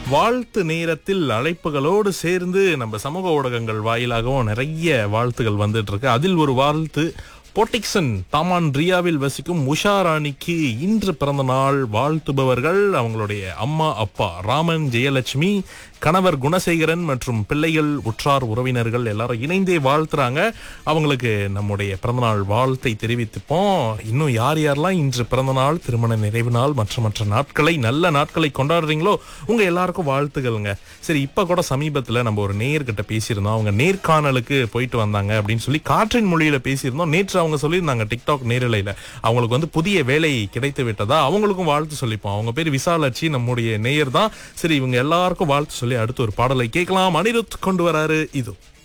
வாழ்த்து நேரத்தில் அழைப்புகளோடு சேர்ந்து நம்ம சமூக ஊடகங்கள் வாயிலாகவும் நிறைய வாழ்த்துகள் வந்துட்டு இருக்கு அதில் ஒரு வாழ்த்து போட்டிக்சன் தாமான் ரியாவில் வசிக்கும் உஷா ராணிக்கு இன்று பிறந்த நாள் வாழ்த்துபவர்கள் அவங்களுடைய அம்மா அப்பா ராமன் ஜெயலட்சுமி கணவர் குணசேகரன் மற்றும் பிள்ளைகள் உற்றார் உறவினர்கள் எல்லாரும் இணைந்தே வாழ்த்துறாங்க அவங்களுக்கு நம்முடைய பிறந்தநாள் வாழ்த்தை தெரிவித்துப்போம் இன்னும் யார் யாரெல்லாம் இன்று பிறந்தநாள் திருமண நிறைவு நாள் மற்ற மற்ற நாட்களை நல்ல நாட்களை கொண்டாடுறீங்களோ உங்க எல்லாருக்கும் வாழ்த்துக்கள்ங்க சரி இப்ப கூட சமீபத்துல நம்ம ஒரு நேயர்கிட்ட பேசியிருந்தோம் அவங்க நேர்காணலுக்கு போயிட்டு வந்தாங்க அப்படின்னு சொல்லி காற்றின் மொழியில பேசியிருந்தோம் நேற்று அவங்க சொல்லியிருந்தாங்க டிக்டாக் நேரலையில அவங்களுக்கு வந்து புதிய வேலை கிடைத்து விட்டதா அவங்களுக்கும் வாழ்த்து சொல்லிப்போம் அவங்க பேர் விசாலாட்சி நம்முடைய நேயர் தான் சரி இவங்க எல்லாருக்கும் வாழ்த்து சொல்லி அடுத்து ஒரு பாடலை கேட்கலாம் அனிருத் கொண்டு வராரு இது